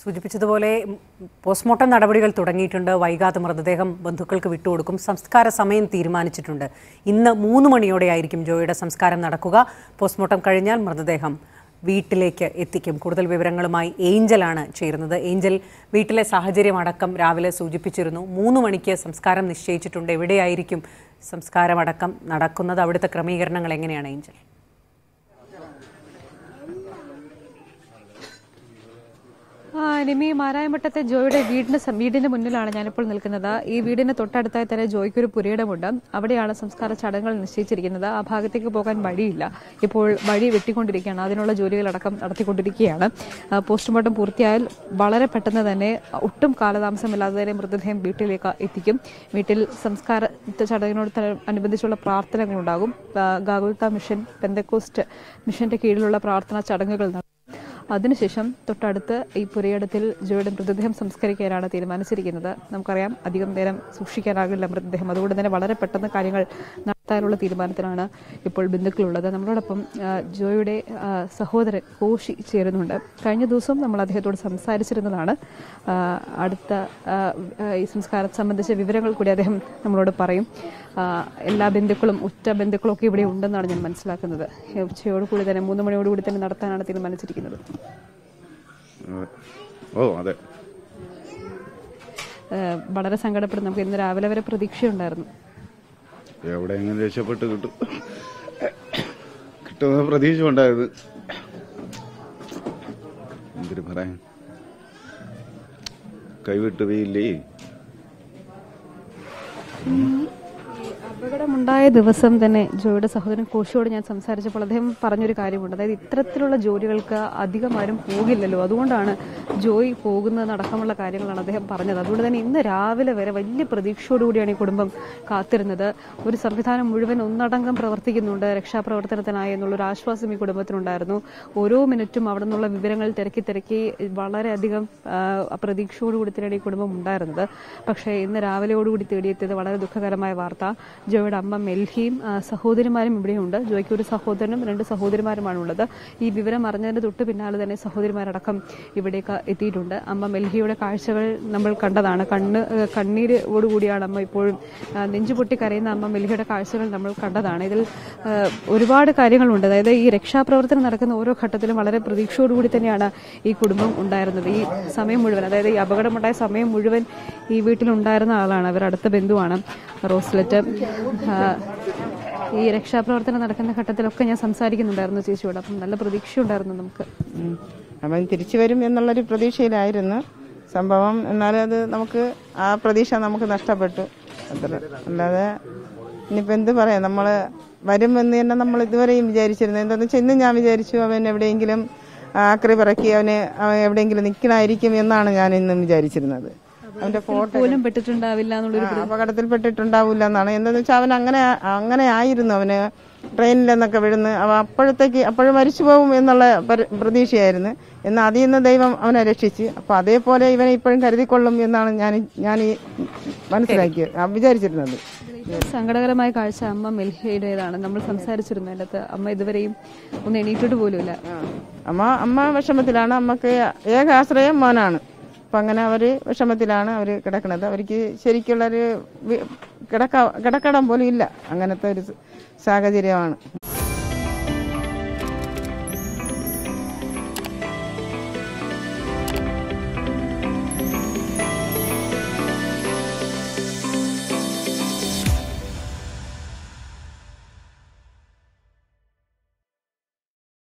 സൂചിപ്പിച്ചതുപോലെ ഉം, പോസ്റ്റ്മോർട്ടം നടപടികൾ തുടങ്ങിയിട്ടുണ്ട് വൈകാതെ മൃതദേഹം ബന്ധുക്കൾക്ക് വിട്ടുകൊടുക്കും സംസ്കാര സമയം തീരുമാനിച്ചിട്ടുണ്ട് ഇന്ന് മൂന്ന് മണിയോടെയായിരിക്കും ജോയിയുടെ സംസ്കാരം നടക്കുക പോസ്റ്റ്മോർട്ടം കഴിഞ്ഞാൽ മൃതദേഹം വീട്ടിലേക്ക് എത്തിക്കും കൂടുതൽ വിവരങ്ങളുമായി ഏഞ്ചലാണ് ചേരുന്നത് ഏഞ്ചൽ വീട്ടിലെ സാഹചര്യം അടക്കം രാവിലെ സൂചിപ്പിച്ചിരുന്നു മൂന്ന് മണിക്ക് സംസ്കാരം നിശ്ചയിച്ചിട്ടുണ്ട് എവിടെയായിരിക്കും സംസ്കാരമടക്കം നടക്കുന്നത് അവിടുത്തെ ക്രമീകരണങ്ങൾ എങ്ങനെയാണ് ഏഞ്ചൽ ആ, നിമി മാരായമട്ടത്തെ ജോയുടെ വീടിന് സം- വീടിന് മുന്നിലാണ് ഞാനിപ്പോൾ നിൽക്കുന്നത് ഈ വീടിന് തൊട്ടടുത്തായി തന്നെ ജോയ്ക്ക് ഒരു പുരയിടമുണ്ട് അവിടെയാണ് സംസ്കാര ചടങ്ങുകൾ നിശ്ചയിച്ചിരിക്കുന്നത് ആ ഭാഗത്തേക്ക് പോകാൻ വഴിയില്ല ഇപ്പോൾ വഴി വെട്ടിക്കൊണ്ടിരിക്കുകയാണ് അതിനുള്ള ജോലികളടക്കം നടത്തിക്കൊണ്ടിരിക്കുകയാണ് ആ, പോസ്റ്റ്മോർട്ടം പൂർത്തിയായാൽ വളരെ പെട്ടെന്ന് തന്നെ ഒട്ടും കാലതാമസമില്ലാതെ തന്നെ മൃതദേഹം വീട്ടിലേക്ക് എത്തിക്കും വീട്ടിൽ സംസ്കാര ചടങ്ങിനോട് ത- അനുബന്ധിച്ചുള്ള പ്രാർത്ഥനകളുണ്ടാകും ആ, ഗാഗുൽത്ത മിഷൻ പെന്തക്കോസ്റ്റ് മിഷന്റെ കീഴിലുള്ള പ്രാർത്ഥനാ ചടങ്ങുകൾ നടക്കും അതിനുശേഷം തൊട്ടടുത്ത് ഈ പുരയിടത്തിൽ ജോയുടെ മൃതദേഹം സംസ്കരിക്കാനാണ് തീരുമാനിച്ചിരിക്കുന്നത് നമുക്കറിയാം അധികം നേരം സൂക്ഷിക്കാനാകില്ല മൃതദേഹം അതുകൊണ്ട് തന്നെ വളരെ പെട്ടെന്ന് കാര്യങ്ങൾ നടത്താനുള്ള തീരുമാനത്തിലാണ് ഇപ്പോൾ ബന്ധുക്കളുള്ളത് നമ്മളോടൊപ്പം ആ, ജോയുടെ ആ, സഹോദരൻ കോശി ചേരുന്നുണ്ട് കഴിഞ്ഞ ദിവസം നമ്മൾ അദ്ദേഹത്തോട് സംസാരിച്ചിരുന്നതാണ് ആ, അടുത്ത ആ, ആ, ഈ സംസ്കാരം സംബന്ധിച്ച വിവരങ്ങൾ കൂടി അദ്ദേഹം നമ്മളോട് പറയും ആ, എല്ലാ ബന്ധുക്കളും ഉറ്റ ബന്ധുക്കളും ഒക്കെ ഇവിടെ ഉണ്ടെന്നാണ് ഞാൻ മനസ്സിലാക്കുന്നത് ഉച്ചയോടുകൂടി തന്നെ മൂന്ന് മണിയോടുകൂടി തന്നെ നടത്താനാണ് തീരുമാനിച്ചിരിക്കുന്നത് അതെ. ഓ അതെ ഏഹ് വളരെ സങ്കടപ്പെടും നമുക്ക് ഇന്ന് രാവിലെ വരെ പ്രതീക്ഷയുണ്ടായിരുന്നു എവിടെയെങ്കിലും രക്ഷപ്പെട്ട് കിട്ടും കിട്ടുമെന്ന് പ്രതീക്ഷ ഉണ്ടായത് എന്തിനു പറയാൻ കൈവിട്ട് പോയില്ലേ അപകടമുണ്ടായ ദിവസം തന്നെ ജോയുടെ സഹോദരൻ കോശിയോട് ഞാൻ സംസാരിച്ചപ്പോൾ അദ്ദേഹം പറഞ്ഞൊരു കാര്യമുണ്ട് അതായത് ഇത്തരത്തിലുള്ള ജോലികൾക്ക് അധികം ആരും പോകില്ലല്ലോ അതുകൊണ്ടാണ് ജോയ് പോകുന്നതടക്കമുള്ള കാര്യങ്ങളാണ് അദ്ദേഹം പറഞ്ഞത് അതുകൊണ്ട് തന്നെ ഇന്ന് രാവിലെ വരെ വലിയ പ്രതീക്ഷയോടുകൂടിയാണ് ഈ കുടുംബം കാത്തിരുന്നത് ഒരു സംവിധാനം മുഴുവൻ ഒന്നടങ്കം പ്രവർത്തിക്കുന്നുണ്ട് രക്ഷാപ്രവർത്തനത്തിനായി എന്നുള്ളൊരു ആശ്വാസം ഈ കുടുംബത്തിനുണ്ടായിരുന്നു ഓരോ മിനിറ്റും അവിടെ നിന്നുള്ള വിവരങ്ങൾ തിരക്കി തിരക്കി വളരെയധികം ആ, പ്രതീക്ഷയോടുകൂടി തന്നെയാണ് ഈ കുടുംബം ഉണ്ടായിരുന്നത് പക്ഷേ ഇന്ന് രാവിലെയോടുകൂടി തേടിയെത്തിയത് വളരെ ദുഃഖകരമായ വാർത്ത ജോയുടെ അമ്മ മെൽഹിയും ആ, സഹോദരിമാരും ഇവിടെയുണ്ട് ജോയ്ക്ക് ഒരു സഹോദരനും രണ്ട് സഹോദരിമാരുമാണ് ഉള്ളത് ഈ വിവരം അറിഞ്ഞതിന് തൊട്ട് പിന്നാലെ തന്നെ സഹോദരിമാരടക്കം ഇവിടേക്ക് എത്തിയിട്ടുണ്ട് അമ്മ മെൽഹിയുടെ കാഴ്ചകൾ നമ്മൾ കണ്ടതാണ് കണ്ണ് ഏഹ്, കണ്ണീരോടുകൂടിയാണ് അമ്മ ഇപ്പോഴും ആ, നെഞ്ചുപൊട്ടി കരയുന്ന അമ്മ മെൽഹിയുടെ കാഴ്ചകൾ നമ്മൾ കണ്ടതാണ് ഇതിൽ ഏഹ്, ഒരുപാട് കാര്യങ്ങളുണ്ട് അതായത് ഈ രക്ഷാപ്രവർത്തനം നടക്കുന്ന ഓരോ ഘട്ടത്തിലും വളരെ പ്രതീക്ഷയോടുകൂടി തന്നെയാണ് ഈ കുടുംബം ഉണ്ടായിരുന്നത് ഈ സമയം മുഴുവൻ അതായത് ഈ അപകടമുണ്ടായ സമയം മുഴുവൻ ഈ വീട്ടിലുണ്ടായിരുന്ന ആളാണ് അവർ അടുത്ത ബന്ധുവാണ് റോസ്ലെറ്റ് ആ, ഈ രക്ഷാപ്രവർത്തനം നടക്കുന്ന ഘട്ടത്തിലൊക്കെ ഞാൻ സംസാരിക്കുന്നുണ്ടായിരുന്നു ചേച്ചിയോട് അപ്പം നല്ല പ്രതീക്ഷയുണ്ടായിരുന്നു നമുക്ക് ഉം. അവൻ തിരിച്ചു വരും എന്നുള്ളൊരു പ്രതീക്ഷയിലായിരുന്നു സംഭവം എന്നാലും അത് നമുക്ക് ആ പ്രതീക്ഷ നമുക്ക് നഷ്ടപ്പെട്ടു അത്ര അല്ലാതെ ഇനിയിപ്പോൾ എന്ത് പറയാം നമ്മൾ വരുമെന്ന് തന്നെ നമ്മൾ ഇതുവരെയും വിചാരിച്ചിരുന്നു എന്താണെന്ന് വെച്ചാൽ ഇന്ന് ഞാൻ വിചാരിച്ചു അവൻ എവിടെയെങ്കിലും ആക്രി പിറക്കി അവന് അവൻ എവിടെയെങ്കിലും നിൽക്കണമായിരിക്കും എന്നാണ് ഞാൻ ഇന്നും വിചാരിച്ചിരുന്നത് അവന്റെ ഫോട്ടോ പോലും പെട്ടിട്ടുണ്ടാവില്ല എന്നുള്ളൊരു ആ, അപകടത്തിൽപ്പെട്ടിട്ടുണ്ടാവില്ല എന്നാണ് എന്താന്ന് വെച്ചാൽ അവൻ അങ്ങനെ അങ്ങനെ ആയിരുന്നു അവന് ട്രെയിനിൽ നിന്നൊക്കെ വീഴുന്നു അവ അപ്പോഴത്തേക്ക് അപ്പോഴും മരിച്ചു പോകും എന്നുള്ള പരി- പ്രതീക്ഷയായിരുന്നു എന്നാൽ അതിൽ നിന്ന് ദൈവം അവനെ രക്ഷിച്ച് അപ്പൊ അതേപോലെ ഇവനെ ഇപ്പോഴും കരുതിക്കൊള്ളും എന്നാണ് ഞാൻ ഞാൻ ഈ മനസ്സിലാക്കിയത് ആ, വിചാരിച്ചിരുന്നത് സങ്കടകരമായ കാഴ്ച അമ്മ മെൽഹയുടേതാണ് നമ്മൾ സംസാരിച്ചിരുന്നു അതിൻ്റെ അകത്ത് അമ്മ ഇതുവരെയും ഒന്ന് എണീറ്റിട്ട് പോലുമില്ല ആ. അമ്മ അമ്മ വിഷമത്തിലാണ് അമ്മക്ക് ഏക ആശ്രയം മോനാണ് അപ്പൊ അങ്ങനെ അവര് വിഷമത്തിലാണ് അവര് കിടക്കുന്നത് അവർക്ക് ശരിക്കുള്ളൊരു വി- കിടക്ക കിടക്കടം പോലും ഇല്ല അങ്ങനത്തെ ഒരു സാഹചര്യമാണ്